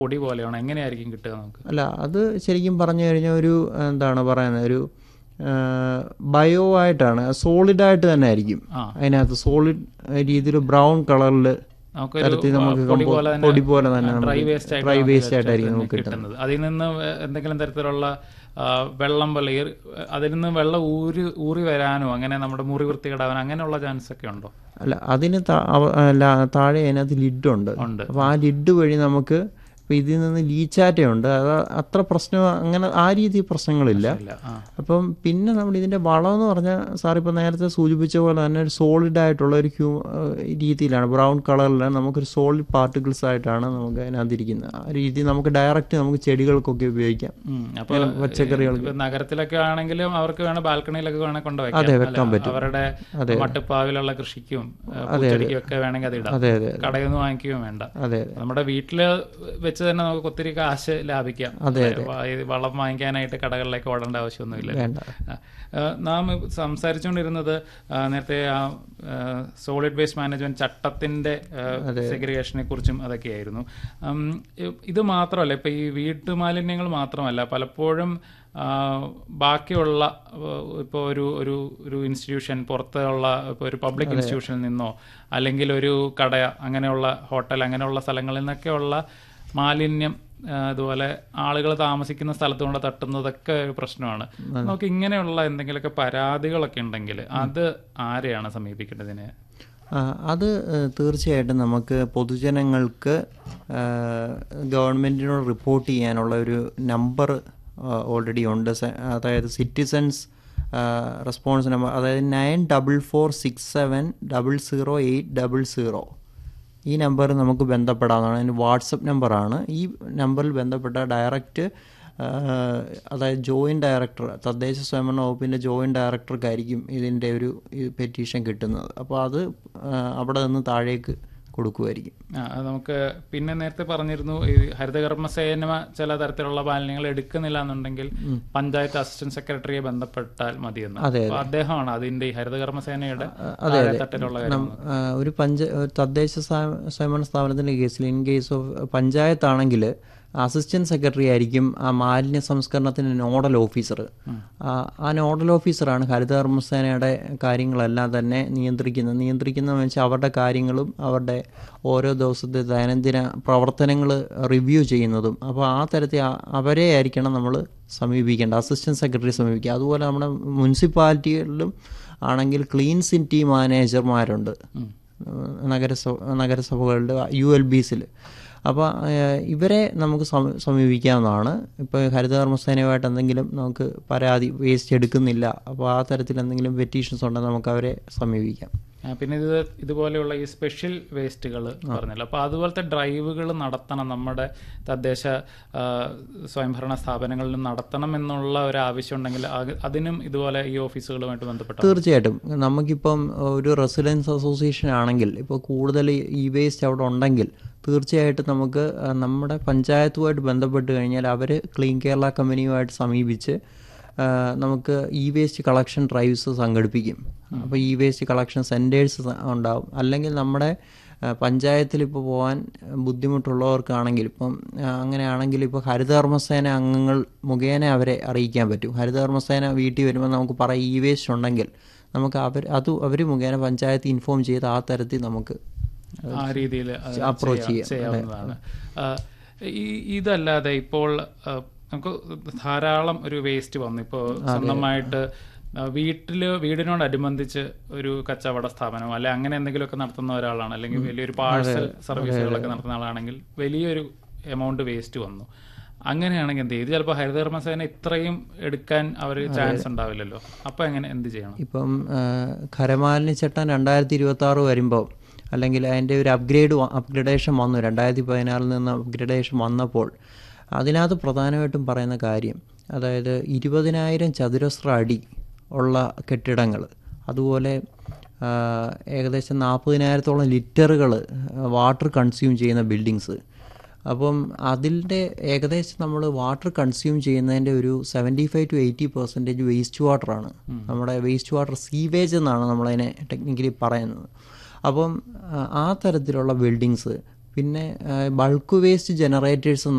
പൊടി പോലെയാണോ എങ്ങനെയായിരിക്കും കിട്ടുക നമുക്ക് അല്ല അത് ശരിക്കും പറഞ്ഞു കഴിഞ്ഞാൽ ഒരു എന്താണ് പറയുന്നത് ഒരു ബയോ ആയിട്ടാണ് സോളിഡായിട്ട് തന്നെ ആയിരിക്കും ആ. അതിനകത്ത് സോളിഡ് രീതിയിൽ ബ്രൗൺ കളറിൽ നമുക്കൊരു തരത്തിൽ നമുക്ക് പൊടി compo- പോലെ തന്നെ പൊടി പോലെ തന്നെ ഡ്രൈ നമുക്ക് വേസ്റ്റ് dry waste ആയിട്ടായിരിക്കും നമുക്ക് കിട്ടുന്നത് അതിൽ നിന്ന് വേ- എന്തെങ്കിലും തരത്തിലുള്ള ആ, വെള്ളം പോലെ ഈർ- അതിൽ നിന്ന് വെള്ളം ഊരി ഊറി വരാനോ അങ്ങനെ നമ്മുടെ മുറി വൃത്തികേടാവാനോ അങ്ങനെയുള്ള ചാൻസ് ഒക്കെ ഉണ്ടോ അല്ല അതിന് താ- അവ- അല്ല, താഴെ അതിനകത്ത് ലിഡുണ്ട് ഉണ്ട് അപ്പോൾ ആ ലിഡ് വഴി നമുക്ക് ഇപ്പോൾ ഇതിൽ നിന്ന് ലീച്ചാറ്റയുണ്ട് അത് അത്ര പ്രശ്നം അങ്ങനെ ആ രീതി പ്രശ്നങ്ങളില്ല ഇല്ല ആ അപ്പം പിന്നെ നമ്മൾ ഇതിൻ്റെ വളം എന്ന് പറഞ്ഞാൽ സാർ ഇപ്പോൾ നേരത്തെ സൂചിപ്പിച്ച പോലെ തന്നെ ഒരു സോളിഡ് ആയിട്ടുള്ള ഒരു ക്യൂ രീതിയിലാണ് ബ്രൗൺ കളറിലാണ് നമുക്കൊരു സോളിഡ് പാർട്ടിക്കിൾസ് ആയിട്ടാണ് നമുക്ക് അതിനകത്ത് ഇരിക്കുന്നത് ആ രീതി നമുക്ക് ഡയറക്റ്റ് നമുക്ക് ചെടികൾക്കൊക്കെ ഉപയോഗിക്കാം ഉം. അപ്പൊ പച്ചക്കറികൾക്ക് ഇപ്പൊ നഗരത്തിലൊക്കെ ആണെങ്കിലും അവർക്ക് വേണം ബാൽക്കണിയിലൊക്കെ വേണേ അതെ, കൊണ്ടുവയ്ക്കാം വെക്കാൻ അല്ല, പറ്റും. അവരുടെ അതെ. മട്ടുപ്പാവിലുള്ള കൃഷിക്കും പൂച്ചെടിക്കും ഒക്കെ വേണമെങ്കിൽ അത് ഇടാം അതെ അതെ കടയിൽ നിന്ന് വാങ്ങിക്കുകയും വേണ്ട അതെ നമ്മുടെ വീട്ടില് വെച്ച് തന്നെ നമുക്ക് ഒത്തിരി കാശ് ലാഭിക്കാം അതെ, വ- ഈ വളം വാങ്ങിക്കാനായിട്ട് കടകളിലേക്ക് ഓടേണ്ട ആവശ്യമൊന്നുമില്ല വേണ്ട ആ, ആ, നാം സംസാരിച്ചുകൊണ്ടിരുന്നത് ആ, നേരത്തെ ആ സോളിഡ് വേസ്റ്റ് മാനേജ്മെന്റ് ചട്ടത്തിന്റെ സെഗ്രിഗേഷനെ കുറിച്ചും അതൊക്കെയായിരുന്നു ഉം, ഇ- ഇത് മാത്രമല്ല ഇപ്പൊ ഈ വീട്ടുമാലിന്യങ്ങൾ മാത്രമല്ല പലപ്പോഴും ആ, ബാക്കിയുള്ള ഇപ്പോൾ ഒരു ഒരു ഒരു ഇൻസ്റ്റിറ്റ്യൂഷൻ പുറത്തുള്ള ഇപ്പോൾ ഒരു പബ്ലിക് ഇൻസ്റ്റിറ്റ്യൂഷനിൽ നിന്നോ അല്ലെങ്കിൽ ഒരു കട അങ്ങനെയുള്ള ഹോട്ടൽ അങ്ങനെയുള്ള സ്ഥലങ്ങളിൽ നിന്നൊക്കെയുള്ള മാലിന്യം ആ, അതുപോലെ ആളുകൾ താമസിക്കുന്ന സ്ഥലത്ത് കൊണ്ട് തട്ടുന്നതൊക്കെ ഒരു പ്രശ്നമാണ് നമുക്ക് ഇങ്ങനെയുള്ള എന്തെങ്കിലുമൊക്കെ പരാതികളൊക്കെ ഉണ്ടെങ്കിൽ അത് ആരെയാണ് സമീപിക്കേണ്ടതിന് ആ, അത് ഏഹ്, തീർച്ചയായിട്ടും നമുക്ക് പൊതുജനങ്ങൾക്ക് ഗവൺമെൻറ്റിനോട് റിപ്പോർട്ട് ചെയ്യാനുള്ള ഒരു നമ്പർ ഓൾറെഡി ഉണ്ട് സ- അതായത് സിറ്റിസൺസ് റെസ്പോൺസ് നമ്പർ അതായത് nine double four six seven double zero eight double zero ഈ നമ്പർ നമുക്ക് ബന്ധപ്പെടാവുന്നതാണ് അതിന് വാട്സപ്പ് നമ്പറാണ് ഈ നമ്പറിൽ ബന്ധപ്പെട്ട ഡയറക്റ്റ് അതായത് ജോയിൻറ്റ് ഡയറക്ടർ തദ്ദേശ സ്വയംഭരണ വകുപ്പിൻ്റെ ജോയിൻറ്റ് ഡയറക്ടർക്കായിരിക്കും ഇതിൻ്റെ ഒരു പെറ്റീഷൻ കിട്ടുന്നത് അപ്പോൾ അത് ആ, അവിടെ നിന്ന് താഴേക്ക് കൊടുക്കുമായിരിക്കും ആ, അത് നമുക്ക് പിന്നെ നേരത്തെ പറഞ്ഞിരുന്നു ഈ ഹരിതകർമ്മസേന ചില തരത്തിലുള്ള മാലിന്യങ്ങൾ എടുക്കുന്നില്ല എന്നുണ്ടെങ്കിൽ പഞ്ചായത്ത് അസിസ്റ്റന്റ് സെക്രട്ടറിയെ ബന്ധപ്പെട്ടാൽ മതിയെന്ന് അതെ, അപ്പൊ അദ്ദേഹമാണ് അതിന്റെ ഈ ഹരിതകർമ്മസേനയുടെ അതെ, അതെ. തട്ടിലുള്ള കാര്യം നം- ആ, ഒരു പഞ്ച ഒരു തദ്ദേശ സ്വയം- സ്വയംഭരണ സ്ഥാപനത്തിൻ്റെ കേസിൽ ഇൻ കേസ് ഓഫ് പഞ്ചായത്താണെങ്കിൽ അസിസ്റ്റന്റ് സെക്രട്ടറി ആയിരിക്കും ആ മാലിന്യ സംസ്കരണത്തിന് നോഡൽ ഓഫീസർ ആ നോഡൽ ഓഫീസറാണ് ഹരിതകർമ്മസേനയുടെ കാര്യങ്ങളെല്ലാം തന്നെ നിയന്ത്രിക്കുന്നത് നിയന്ത്രിക്കുന്നതെന്ന് വെച്ചാൽ അവരുടെ കാര്യങ്ങളും അവരുടെ ഓരോ ദിവസത്തെ ദൈനംദിന പ്രവർത്തനങ്ങൾ റിവ്യൂ ചെയ്യുന്നതും അപ്പോൾ ആ തരത്തിൽ ആ- അവരെ ആയിരിക്കണം നമ്മൾ സമീപിക്കേണ്ടത് അസിസ്റ്റന്റ് സെക്രട്ടറി സമീപിക്കുക അതുപോലെ നമ്മുടെ മുനിസിപ്പാലിറ്റികളിലും ആണെങ്കിൽ ക്ലീൻ സിറ്റി മാനേജർമാരുണ്ട് നഗരസഭ നഗരസഭകളുടെ യു എൽ ബിസിൽ അപ്പോൾ ഇവരെ നമുക്ക് സമ- സമീപിക്കാവുന്നതാണ് ഇപ്പോൾ ഹരിതകർമ്മസേനയുമായിട്ട് എന്തെങ്കിലും നമുക്ക് പരാതി വേസ്റ്റ് എടുക്കുന്നില്ല അപ്പോൾ ആ തരത്തിൽ എന്തെങ്കിലും പെറ്റീഷൻസ് ഉണ്ടെങ്കിൽ നമുക്ക് അവരെ സമീപിക്കാം ആ, പിന്നെ ഇത് ഇതുപോലെയുള്ള ഈ സ്പെഷ്യൽ വേസ്റ്റുകൾ പറഞ്ഞല്ലോ അപ്പോൾ അതുപോലത്തെ ഡ്രൈവുകൾ നടത്തണം നമ്മുടെ തദ്ദേശ ആ, സ്വയംഭരണ സ്ഥാപനങ്ങളിൽ നടത്തണം എന്നുള്ള ഒരു ആവശ്യം ഉണ്ടെങ്കിൽ അത് അതിനും ഇതുപോലെ ഈ ഓഫീസുകളുമായിട്ട് ബന്ധപ്പെട്ട തീർച്ചയായിട്ടും നമുക്കിപ്പം ഒരു റെസിഡൻസ് അസോസിയേഷൻ ആണെങ്കിൽ ഇപ്പോൾ കൂടുതൽ ഇ വേസ്റ്റ് അവിടെ ഉണ്ടെങ്കിൽ തീർച്ചയായിട്ടും നമുക്ക് ആ, നമ്മുടെ പഞ്ചായത്തുമായിട്ട് ബന്ധപ്പെട്ട് കഴിഞ്ഞാൽ അവർ ക്ലീൻ കേരള കമ്പനിയുമായിട്ട് സമീപിച്ച് ആ, നമുക്ക് ഇ വേസ്റ്റ് കളക്ഷൻ ഡ്രൈവ്സ് സംഘടിപ്പിക്കും അപ്പോൾ ഇ വേസ്റ്റ് കളക്ഷൻ സെൻറ്റേഴ്സ് ഉണ്ടാവും അല്ലെങ്കിൽ നമ്മുടെ ആ, പഞ്ചായത്തിൽ ഇപ്പോൾ പോകാൻ ബുദ്ധിമുട്ടുള്ളവർക്കാണെങ്കിൽ ഇപ്പം ആ, അങ്ങനെയാണെങ്കിൽ ഇപ്പോൾ ഹരിതകർമ്മസേന അംഗങ്ങൾ മുഖേന അവരെ അറിയിക്കാൻ പറ്റും ഹരിതകർമ്മസേന വീട്ടിൽ വരുമ്പോൾ നമുക്ക് പറയാം ഇ വേസ്റ്റ് ഉണ്ടെങ്കിൽ നമുക്ക് അവർ അത് അവർ മുഖേന പഞ്ചായത്ത് ഇൻഫോം ചെയ്ത് ആ തരത്തിൽ നമുക്ക് ആ രീതിയിൽ approach ചെയ്യാം. ചെയ്യാവുന്നതാണ് ആ, ഈ ഇതല്ലാതെ ഇപ്പോൾ ആ, നമുക്ക് ധാരാളം ഒരു വേസ്റ്റ് വന്നു ഇപ്പോൾ സ്വന്തമായിട്ട് ആ, വീട്ടില് വീടിനോടനുബന്ധിച്ച് ഒരു കച്ചവട സ്ഥാപനം അല്ലെ അങ്ങനെ എന്തെങ്കിലുമൊക്കെ നടത്തുന്ന ഒരാളാണ് അല്ലെങ്കിൽ വലിയൊരു പാഴ്സൽ സർവീസുകളൊക്കെ നടത്തുന്ന ആളാണെങ്കിൽ വലിയൊരു എമൗണ്ട് വേസ്റ്റ് വന്നു അങ്ങനെയാണെങ്കിൽ എന്ത് ചെയ്യും ഇത് ചിലപ്പോൾ ഹരിതകർമ്മസേന ഇത്രയും എടുക്കാൻ അവർ ചാൻസ് ഉണ്ടാവില്ലല്ലോ അപ്പൊ എങ്ങനെ എന്ത് ചെയ്യണം ഇപ്പം ആ, ഖരമാലിന്യ ചട്ടം രണ്ടായിരത്തി ഇരുപത്തി ആറ് വരുമ്പോൾ അല്ലെങ്കിൽ അതിൻ്റെ ഒരു അപ്ഗ്രേഡ് അപ്ഗ്രഡേഷൻ വന്നു രണ്ടായിരത്തി പതിനാറിൽ നിന്ന് അപ്ഗ്രഡേഷൻ വന്നപ്പോൾ അതിനകത്ത് പ്രധാനമായിട്ടും പറയുന്ന കാര്യം അതായത് ഇരുപതിനായിരം ചതുരശ്ര അടി ഉള്ള കെട്ടിടങ്ങൾ അതുപോലെ ആ, ഏകദേശം നാൽപ്പതിനായിരത്തോളം ലിറ്ററുകൾ വാട്ടർ കൺസ്യൂം ചെയ്യുന്ന ബിൽഡിങ്സ് അപ്പം അതിൻ്റെ ഏകദേശം നമ്മൾ വാട്ടർ കൺസ്യൂം ചെയ്യുന്നതിൻ്റെ ഒരു seventy five to eighty percentage waste വാട്ടറാണ് നമ്മുടെ വേസ്റ്റ് വാട്ടർ സീവേജ് എന്നാണ് നമ്മളതിനെ ടെക്നിക്കലി പറയുന്നത് അപ്പം ആ, ആ തരത്തിലുള്ള ബിൽഡിങ്സ് പിന്നെ ബൾക്ക് വേസ്റ്റ് ജനറേറ്റേഴ്സ്